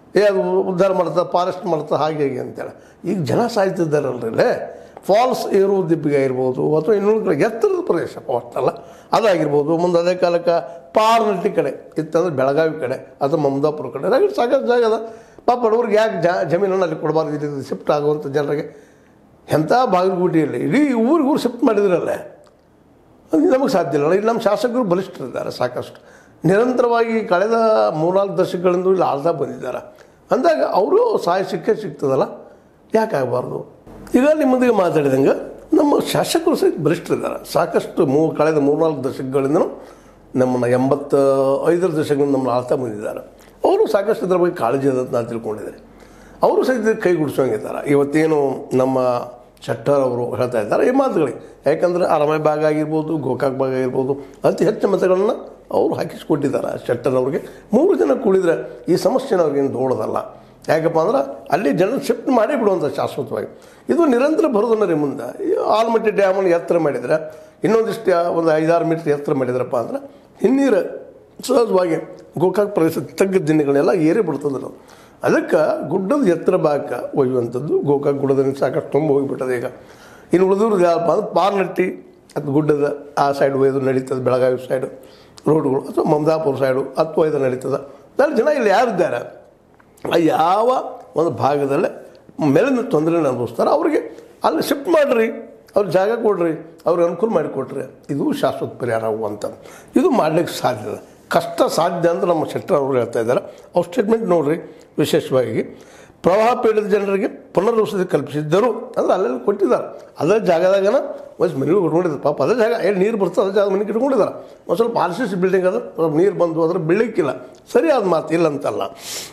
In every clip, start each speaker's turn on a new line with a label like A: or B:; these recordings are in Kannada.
A: ಏ ಅದು ಉದ್ಧಾರ ಮಾಡ್ತದೆ ಫಾರೆಸ್ಟ್ ಮಾಡ್ತದೆ ಹಾಗೆ ಹೀಗೆ ಅಂತೇಳಿ ಈಗ ಜನ ಸಾಯ್ತಿದ್ದಾರಲ್ರಿ ಫಾಲ್ಸ್ ಏರು ದಿಬ್ಬಿಗೆ ಇರ್ಬೋದು ಅಥವಾ ಇನ್ನೊಂದು ಕಡೆ ಎತ್ತರದ ಪ್ರದೇಶ ಅಷ್ಟಲ್ಲ ಅದಾಗಿರ್ಬೋದು ಮುಂದೆ ಅದೇ ಕಾಲಕ್ಕೆ ಪಾರ್ನಟ್ಟಿ ಕಡೆ ಇತ್ತಂದ್ರೆ ಬೆಳಗಾವಿ ಕಡೆ ಅಥವಾ ಮಮದಾಪುರ ಕಡೆ ರಗಡ್ ಸಾಕಷ್ಟು ಜಾಗ ಅದ ಪಾಪ ಬಡವ್ರಿಗೆ ಯಾಕೆ ಜಾ ಜಮೀನನ್ನು ಅಲ್ಲಿ ಕೊಡಬಾರ್ದು ಇಲ್ಲಿ ಶಿಫ್ಟ್ ಆಗುವಂಥ ಜನರಿಗೆ ಎಂಥ ಬಾಗಲಕೋಟೆಯಲ್ಲಿ ಇಡೀ ಊರಿಗೆ ಊರು ಶಿಫ್ಟ್ ಮಾಡಿದ್ರಲ್ಲೇ ಅದು ನಮಗೆ ಸಾಧ್ಯ ಇಲ್ಲ ಇಲ್ಲಿ ನಮ್ಮ ಶಾಸಕರು ಬಲಿಷ್ಠರಿದ್ದಾರೆ ಸಾಕಷ್ಟು ನಿರಂತರವಾಗಿ ಕಳೆದ ಮೂರ್ನಾಲ್ಕು ದಶಕಗಳಿಂದ ಇಲ್ಲಿ ಆಳ್ತಾ ಬಂದಿದ್ದಾರೆ ಅಂದಾಗ ಅವರು ಸಹಾಯ ಸಿಕ್ಕೇ ಸಿಗ್ತದಲ್ಲ ಯಾಕೆ ಆಗಬಾರ್ದು ಈಗ ನಿಮ್ಮದಿಗೆ ಮಾತಾಡಿದಂಗೆ ನಮ್ಮ ಶಾಸಕರು ಸಹಿತ ಬಲಿಷ್ಠರಿದ್ದಾರೆ ಸಾಕಷ್ಟು ಮೂ ಕಳೆದ ಮೂರ್ನಾಲ್ಕು ದಶಕಗಳಿಂದನೂ ನಮ್ಮನ್ನು ಎಂಬತ್ತ ಐದರ ದಶಕದಿಂದ ನಮ್ಮನ್ನು ಆಳ್ತಾ ಬಂದಿದ್ದಾರೆ ಅವರು ಸಾಕಷ್ಟು ಇದ್ರ ಬಗ್ಗೆ ಕಾಳಜಿ ಅದ ಅಂತ ನಾನು ತಿಳ್ಕೊಂಡಿದ್ದೇನೆ ಅವರು ಸಹಿತ ಕೈ ಗುಡಿಸೋಂಗಿದ್ದಾರೆ ಇವತ್ತೇನು ನಮ್ಮ ಶೆಟ್ಟರ್ ಅವರು ಹೇಳ್ತಾ ಇದ್ದಾರೆ ಈ ಮಾತುಗಳಿಗೆ ಯಾಕಂದರೆ ಅರಮನೆ ಭಾಗ ಆಗಿರ್ಬೋದು ಗೋಕಾಕ್ ಭಾಗ ಆಗಿರ್ಬೋದು ಅತಿ ಹೆಚ್ಚು ಮತಗಳನ್ನು ಅವರು ಹಾಕಿಸ್ಕೊಟ್ಟಿದ್ದಾರೆ ಶೆಟ್ಟರ್ ಅವ್ರಿಗೆ ಮೂರು ಜನ ಕೂಡಿದ್ರೆ ಈ ಸಮಸ್ಯೆನ ಅವ್ರಿಗೇನು ದೊಡ್ಡದಲ್ಲ ಯಾಕಪ್ಪ ಅಂದ್ರೆ ಅಲ್ಲಿ ಜನ ಶಿಫ್ಟ್ ಮಾಡೇ ಬಿಡುವಂಥ ಶಾಶ್ವತವಾಗಿ ಇದು ನಿರಂತರ ಬರೋದನ್ನ ರೀ ಮುಂದೆ ಈ ಆಲ್ಮಟ್ಟಿ ಡ್ಯಾಮನ್ನು ಎತ್ತರ ಮಾಡಿದರೆ ಇನ್ನೊಂದಿಷ್ಟು ಒಂದು ಐದಾರು ಮೀಟ್ರ್ ಎತ್ತರ ಮಾಡಿದ್ರಪ್ಪ ಅಂದ್ರೆ ಹಿನ್ನೀರು ಸಹಜವಾಗಿ ಗೋಕಾಕ್ ಪ್ರದೇಶ ತಗ್ಗದ ದಿನಗಳೆಲ್ಲ ಏರಿ ಬಿಡ್ತದೆ ನಾವು ಅದಕ್ಕೆ ಗುಡ್ಡದ ಎತ್ತರ ಭಾಗಕ್ಕೆ ಒಯ್ಯುವಂಥದ್ದು ಗೋಕಾಕ್ ಗುಡ್ಡದಲ್ಲಿ ಸಾಕಷ್ಟು ತುಂಬ ಹೋಗಿಬಿಟ್ಟದೆ ಈಗ ಇನ್ನು ಉಳಿದವ್ರದ್ದು ಯಾವಪ್ಪ ಅಂದ್ರೆ ಪಾರ್ನಟ್ಟಿ ಅಥವಾ ಗುಡ್ಡದ ಆ ಸೈಡ್ ಒಯ್ದು ನಡೀತದೆ ಬೆಳಗಾವಿ ಸೈಡು ರೋಡ್ಗಳು ಅಥವಾ ಮಮದಾಪುರ ಸೈಡು ಅಥವಾ ಇದು ನಡೀತದೆ ಅಲ್ಲಿ ಜನ ಇಲ್ಲಿ ಯಾರಿದ್ದಾರೆ ಆ ಯಾವ ಒಂದು ಭಾಗದಲ್ಲೇ ಮೇಲಿನ ತೊಂದರೆ ಅನುಭವಿಸ್ತಾರೆ ಅವರಿಗೆ ಅಲ್ಲಿ ಶಿಫ್ಟ್ ಮಾಡಿರಿ ಅವ್ರ ಜಾಗ ಕೊಡ್ರಿ ಅವ್ರಿಗೆ ಅನುಕೂಲ ಮಾಡಿಕೊಟ್ರಿ ಇದು ಶಾಶ್ವತ ಪರಿಹಾರ ಆಗುವಂಥದ್ದು ಇದು ಮಾಡ್ಲಿಕ್ಕೆ ಸಾಧ್ಯ ಕಷ್ಟ ಸಾಧ್ಯ ಅಂತ ನಮ್ಮ ಶೆಟ್ಟರ್ ಅವರು ಹೇಳ್ತಾ ಇದ್ದಾರೆ ಅವ್ರ ಸ್ಟೇಟ್ಮೆಂಟ್ ನೋಡ್ರಿ ವಿಶೇಷವಾಗಿ ಪ್ರವಾಹ ಪೀಡಿತ ಜನರಿಗೆ ಪುನರ್ವಸತಿ ಕಲ್ಪಿಸಿದ್ದರು ಅಂದ್ರೆ ಅಲ್ಲೆಲ್ಲ ಕೊಟ್ಟಿದ್ದಾರೆ ಅದೇ ಜಾಗದಾಗನ ಒಂದು ಮನೆ ಇಟ್ಕೊಂಡಿದ್ದಾರೆ ಪಾಪ ಅದೇ ಜಾಗ ಏನು ನೀರು ಬರ್ತದೆ ಅದೇ ಜಾಗ ಮನೆಗೆ ಇಟ್ಕೊಂಡಿದ್ದಾರೆ ಒಂದು ಸ್ವಲ್ಪ ಆರ್ ಸಿ ಸಿ ಬಿಲ್ಡಿಂಗ್ ಅದ ಸ್ವಲ್ಪ ನೀರು ಬಂದು ಅದ್ರ ಬೆಳಿಕಿಲ್ಲ ಸರಿಯಾದ ಮಾತು ಇಲ್ಲ ಅಂತಲ್ಲ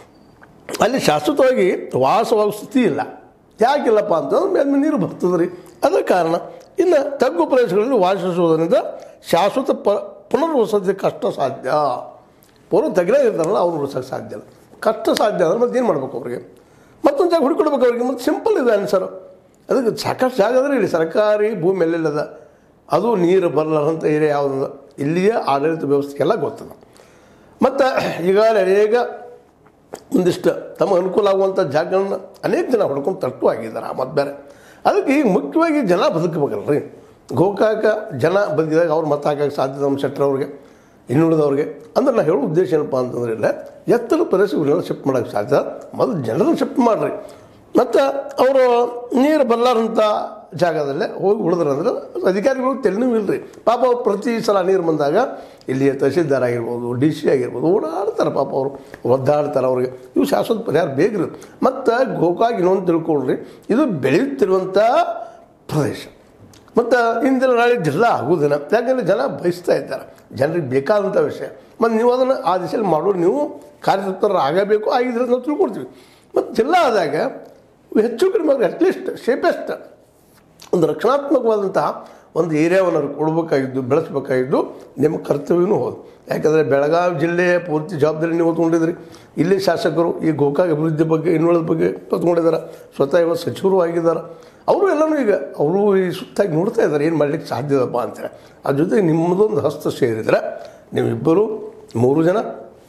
A: ಅಲ್ಲಿ ಶಾಶ್ವತವಾಗಿ ವಾಸವಾಗೋ ಸ್ಥಿತಿ ಇಲ್ಲ ಯಾಕಿಲ್ಲಪ್ಪ ಅಂತಂದ್ರೆ ಮೇಲೆ ನೀರು ಬರ್ತದೆ ರೀ ಅದೇ ಕಾರಣ ಇನ್ನು ತಗ್ಗು ಪ್ರದೇಶಗಳಲ್ಲಿ ವಾಸಿಸುವುದರಿಂದ ಶಾಶ್ವತ ಪ ಪುನರ್ವಸತಿ ಕಷ್ಟ ಸಾಧ್ಯ ಪೂರ್ವ ತಗ್ಗೇ ಇರ್ತಾರಲ್ಲ ಅವ್ರು ಉಳಿಸೋಕೆ ಸಾಧ್ಯ ಇಲ್ಲ ಕಷ್ಟ ಸಾಧ್ಯ ಅಂದ್ರೆ ಮತ್ತೆ ಏನು ಮಾಡ್ಬೇಕು ಅವ್ರಿಗೆ ಮತ್ತೊಂದು ಜಾಗ ಹುಡುಕೊಡ್ಬೇಕು ಅವ್ರಿಗೆ ಮತ್ತು ಸಿಂಪಲ್ ಇದೆ ಆನ್ಸರ್ ಅದಕ್ಕೆ ಸಾಕಷ್ಟು ಜಾಗ ಅಂದ್ರೆ ಇಲ್ಲಿ ಸರ್ಕಾರಿ ಭೂಮಿ ಎಲ್ಲೆಲ್ಲದ ಅದು ನೀರು ಬರಲಾರಂಥ ಏರಿಯಾ ಯಾವುದದ ಇಲ್ಲಿಯ ಆಡಳಿತ ವ್ಯವಸ್ಥೆಗೆಲ್ಲ ಗೊತ್ತದ ಮತ್ತು ಈಗ ಅನೇಕ ಒಂದಿಷ್ಟು ತಮ್ಮ ಅನುಕೂಲ ಆಗುವಂಥ ಜಾಗಗಳನ್ನ ಅನೇಕ ಜನ ಹೊಡ್ಕೊಂಡು ತಟ್ಟು ಆಗಿದ್ದಾರೆ ಮತ್ತು ಬೇರೆ ಅದಕ್ಕೆ ಈಗ ಮುಖ್ಯವಾಗಿ ಜನ ಬದುಕಬೇಕಲ್ರಿ ಗೋಕಾಕ ಜನ ಬದುಕಿದಾಗ ಅವ್ರು ಮತ ಹಾಕಕ್ಕೆ ಸಾಧ್ಯ ನಮ್ಮ ಶೆಟ್ಟರ್ ಅವ್ರಿಗೆ ಇನ್ನುಳಿದವ್ರಿಗೆ ಅಂದ್ರೆ ನಾ ಹೇಳೋ ಉದ್ದೇಶ ಏನಪ್ಪ ಅಂತಂದ್ರೆ ಇಲ್ಲ ಎತ್ತರ ಪ್ರದೇಶಗಳನ್ನೆಲ್ಲ ಶಿಫ್ಟ್ ಮಾಡೋಕ್ಕೆ ಸಾಧ್ಯ ಮೊದಲು ಜನರನ್ನು ಶಿಫ್ಟ್ ಮಾಡಿರಿ ಮತ್ತು ಅವರು ನೀರು ಬರಲಾರಂಥ ಜಾಗದಲ್ಲೇ ಹೋಗಿ ಉಳಿದ್ರಂದ್ರೆ ಅಧಿಕಾರಿಗಳು ತೆಲಿನೂ ಇಲ್ರಿ ಪಾಪ ಅವ್ರು ಪ್ರತಿ ಸಲ ನೀರು ಬಂದಾಗ ಇಲ್ಲಿ ತಹಸೀಲ್ದಾರ್ ಆಗಿರ್ಬೋದು ಡಿ ಸಿ ಆಗಿರ್ಬೋದು ಓಡಾಡ್ತಾರೆ ಪಾಪ ಅವರು ಒದ್ದಾಡ್ತಾರೆ ಅವ್ರಿಗೆ ಇವು ಶಾಶ್ವತ ಪರಿಹಾರ ಬೇಕ್ರಿ ಮತ್ತು ಗೋಕಾಕ್ ಇನ್ನೊಂದು ತಿಳ್ಕೊಳ್ರಿ ಇದು ಬೆಳೆಯುತ್ತಿರುವಂಥ ಪ್ರದೇಶ ಮತ್ತು ಇಂದಿನ ನಾಳೆ ಜಿಲ್ಲಾ ಆಗೋದಿನ ಯಾಕಂದರೆ ಜನ ಬಯಸ್ತಾ ಇದ್ದಾರೆ ಜನರಿಗೆ ಬೇಕಾದಂಥ ವಿಷಯ ಮತ್ತು ನೀವು ಅದನ್ನು ಆ ದಿಶೆಯಲ್ಲಿ ಮಾಡೋರು ನೀವು ಕಾರ್ಯತತ್ಪರ ಆಗಬೇಕು ಆಗಿದ್ರೆ ನಾವು ತಿಳ್ಕೊಳ್ತೀವಿ ಮತ್ತು ಜಿಲ್ಲಾ ಆದಾಗ ಹೆಚ್ಚು ಕಡಿಮೆ ಅಟ್ಲೀಸ್ಟ್ ಸೇಫೆಸ್ಟ್ ಒಂದು ರಕ್ಷಣಾತ್ಮಕವಾದಂತಹ ಒಂದು ಏರಿಯಾವನ್ನು ಅವ್ರಿಗೆ ಕೊಡಬೇಕಾಗಿದ್ದು ಬೆಳೆಸಬೇಕಾಗಿದ್ದು ನಿಮ್ಮ ಕರ್ತವ್ಯವೂ ಹೌದು ಯಾಕಂದರೆ ಬೆಳಗಾವಿ ಜಿಲ್ಲೆಯ ಪೂರ್ತಿ ಜವಾಬ್ದಾರಿ ನೀವು ಹೊತ್ಕೊಂಡಿದ್ರಿ ಇಲ್ಲಿ ಶಾಸಕರು ಈ ಗೋಕಾಕ್ ಅಭಿವೃದ್ಧಿ ಬಗ್ಗೆ ಇನ್ನುಳಿದ ಬಗ್ಗೆ ಹೊತ್ಕೊಂಡಿದ್ದಾರೆ ಸ್ವತಃ ಇವತ್ತು ಸಚಿವರು ಆಗಿದ್ದಾರೆ ಅವರು ಎಲ್ಲನೂ ಈಗ ಅವರು ಈ ಸುತ್ತಾಗಿ ನೋಡ್ತಾ ಇದ್ದಾರೆ ಏನು ಮಾಡಲಿಕ್ಕೆ ಸಾಧ್ಯದಪ್ಪ ಅಂತೇಳಿ ಅದ್ರ ಜೊತೆಗೆ ನಿಮ್ಮದೊಂದು ಹಸ್ತ ಸೇರಿದರೆ ನೀವಿಬ್ಬರು ಮೂರು ಜನ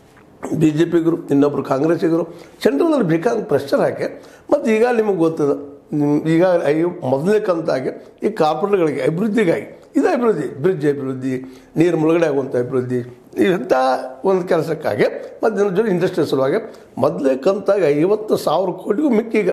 A: ಬಿ ಜೆ ಪಿಗರು ಇನ್ನೊಬ್ಬರು ಕಾಂಗ್ರೆಸ್ಸಿಗರು ಸೆಂಟ್ರಲ್ನಲ್ಲಿ ಬೇಕಾದ ಪ್ರೆಷರ್ ಹಾಕಿ ಮತ್ತು ಈಗ ನಿಮಗೆ ಗೊತ್ತದ ನಿಮ್- ಈಗ ಐ ಮೊದಲನೇ ಕಂತಾಗಿ ಈ ಕಾರ್ಪೊರೇಟ್ಗಳಿಗೆ ಅಭಿವೃದ್ಧಿಗಾಗಿ ಇದು ಅಭಿವೃದ್ಧಿ ಬ್ರಿಡ್ಜ್ ಅಭಿವೃದ್ಧಿ ನೀರು ಮುಳುಗಡೆ ಆಗುವಂಥ ಅಭಿವೃದ್ಧಿ ಇಂಥ ಒಂದು ಕೆಲಸಕ್ಕಾಗಿ ಮತ್ತು ಜೊತೆ ಇಂಡಸ್ಟ್ರಿ ಸಲುವಾಗಿ ಮೊದಲೇ ಕಂತಾಗಿ ಐವತ್ತು ಸಾವಿರ ಕೋಟಿಗೂ ಮಿಕ್ಕಿ ಈಗ